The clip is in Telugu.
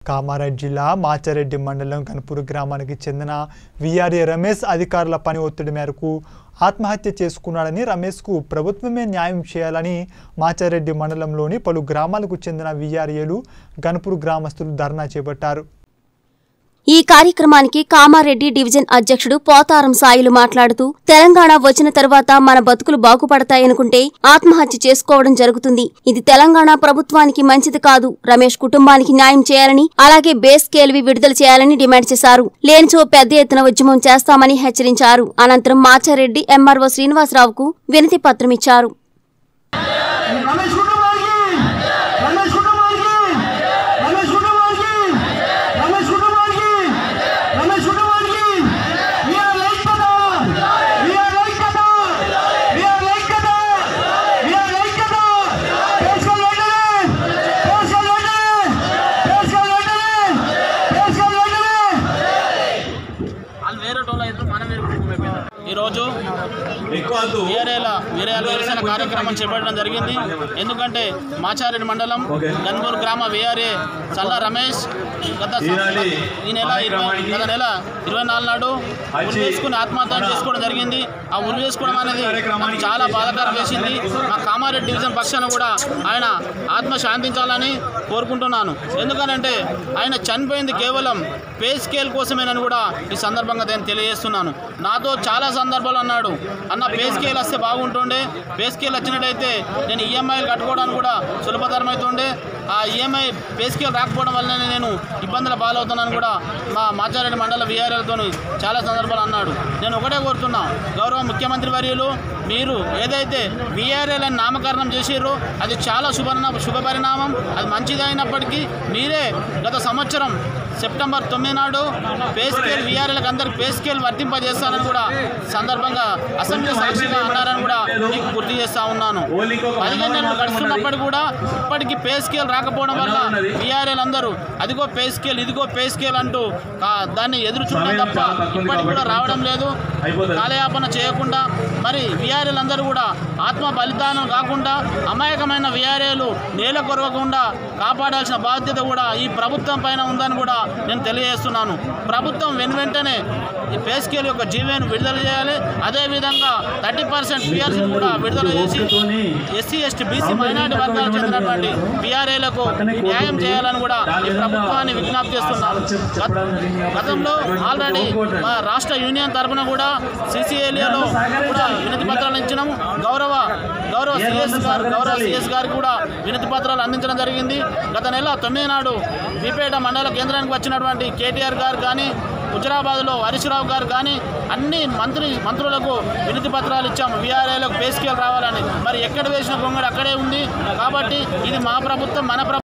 కామారెడ్డి జిల్లా మాచారెడ్డి మండలం కనుపూరు గ్రామానికి చెందిన విఆర్ఏ రమేష్ అధికారుల పని ఒత్తిడి మేరకు ఆత్మహత్య చేసుకున్నాడని రమేష్కు ప్రభుత్వమే న్యాయం చేయాలని మాచారెడ్డి మండలంలోని పలు గ్రామాలకు చెందిన విఆర్ఏలు గణపూర్ గ్రామస్తులు ధర్నా చేపట్టారు ఈ కార్యక్రమానికి కామారెడ్డి డివిజన్ అధ్యక్షుడు పోతారం సాయిలు మాట్లాడుతూ తెలంగాణ వచ్చిన తర్వాత మన బతుకులు బాగుపడతాయనుకుంటే ఆత్మహత్య చేసుకోవడం జరుగుతుంది ఇది తెలంగాణ ప్రభుత్వానికి మంచిది కాదు రమేష్ కుటుంబానికి న్యాయం చేయాలని అలాగే బేస్ కేల్వి విడుదల చేయాలని డిమాండ్ చేశారు లేనిచో పెద్ద ఎత్తున ఉద్యమం చేస్తామని హెచ్చరించారు అనంతరం మాచారెడ్డి ఎంఆర్ఓ శ్రీనివాసరావుకు వినతి పత్రం ఇచ్చారు రమేష్ కుటుంబానికి రమేష్ కుటుంబానికి రమేష్ కుటుంబానికి రమేష్ కుటుంబానికి రమేష్ కుటుంబానికి we are like కదా we are like కదా we are like కదా we are like కదా పేస్కల్ వెంటనే పేస్కల్ వెంటనే పేస్కల్ వెంటనే పేస్కల్ వెంటనే వాళ్ళు వేరే టోళ్ళు అయితే మనం వేరే కుటుంబం అయిపోయింది. ఈరోజు వేరేల వేరే నిరసన కార్యక్రమం చేపట్టడం జరిగింది ఎందుకంటే మాచారెడ్డి మండలం గన్పూర్ గ్రామ వేఆర్ఏ చల్ల రమేష్ గత సం- ఈ నెల ఇరవై గత నెల ఇరవై నాలుగు నాడు ఉరి వేసుకుని ఆత్మహత్య చేసుకోవడం జరిగింది ఆ ఉరి వేసుకోవడం అనేది నాకు చాలా బాధాకరం వేసింది మా కామారెడ్డి డివిజన్ పక్షాన కూడా ఆయన ఆత్మ శాంతించాలని కోరుకుంటున్నాను ఎందుకనంటే ఆయన చనిపోయింది కేవలం పే స్కేల్ కోసమేనని కూడా ఈ సందర్భంగా నేను తెలియజేస్తున్నాను నాతో చాలా సందర్భాలు అన్నాడు అన్న పే స్కేల్ వస్తే బాగుంటుండే పే స్కేల్ వచ్చినట్టయితే నేను ఈఎంఐలు కట్టుకోవడానికి కూడా సులభతరం అవుతుండే ఆ ఈఎంఐ పే స్కేల్ రాకపోవడం వల్లనే నేను ఇబ్బందుల పాలవుతున్నాను కూడా మా మాచారెడ్డి మండల విఆర్ఎల్తో చాలా సందర్భాలు అన్నాడు నేను ఒకటే కోరుతున్నా గౌరవ ముఖ్యమంత్రి వర్యులు మీరు ఏదైతే విఆర్ఎల్ అని నామకరణం చేసిర్రో అది చాలా శుభ శుభ పరిణామం అది మంచిది అయినప్పటికీ మీరే గత సంవత్సరం సెప్టెంబర్ తొమ్మిది నాడు పే స్కేల్ విఆర్ఎల్కి అందరికి పే స్కేల్ వర్తింపజేస్తానని కూడా సందర్భంగా అసెంబ్లీ సాక్షిగా అన్నారని కూడా మీకు గుర్తు చేస్తా ఉన్నాను పదిహేను నెలలు గడుస్తున్నప్పటికీ కూడా ఇప్పటికీ పే స్కేల్ రాకపోవడం వల్ల విఆర్ఎల్ అందరూ అదిగో పే స్కేల్ ఇదిగో పే స్కేల్ అంటూ కా- దాన్ని ఎదురు చూడడం తప్ప ఇప్పటికి కూడా రావడం లేదు కాలయాపన చేయకుండా మరి విఆర్ఎల్ అందరూ కూడా ఆత్మ బలిదానం కాకుండా అమాయకమైన విఆర్ఏలు నేల కొరవకుండా కాపాడాల్సిన బాధ్యత కూడా ఈ ప్రభుత్వం పైన ఉందని కూడా నేను తెలియజేస్తున్నాను ప్రభుత్వం వెను వెంటనే ఈ పే స్కేల్ యొక్క జీవోను విడుదల చేయాలి అదేవిధంగా థర్టీ పర్సెంట్ పిఆర్సీ కూడా విడుదల చేసి ఎస్సీ ఎస్టీ బీసీ మైనార్టీ వర్గాలకు చెందినటువంటి పిఆర్ఏలకు న్యాయం చేయాలని కూడా ఈ ప్రభుత్వాన్ని విజ్ఞప్తి చేస్తున్నాను గత- గతంలో ఆల్రెడీ మా రాష్ట్ర యూనియన్ తరఫున కూడా సిసిఏలియాలో కూడా వినతి పత్రాలు ఇచ్చినాము గౌరవ గౌరవ సిఎస్ గారు గౌరవ సిఎస్ గారికి కూడా వినతి పత్రాలు అందించడం జరిగింది గత నెల తొమ్మిది నాడు బీపేట మండల కేంద్రానికి వచ్చినటువంటి కేటీఆర్ గారు కానీ హుజరాబాద్లో హరీశ్రావు గారు కానీ అన్ని మంత్రి మంత్రులకు వినతి పత్రాలు ఇచ్చాము వీఆర్ఏలకు పే స్కేల్ రావాలని మరి ఎక్కడ వేసిన గొంగడు అక్కడే ఉంది కాబట్టి ఇది మా ప్రభుత్వం మన ప్రభుత్వం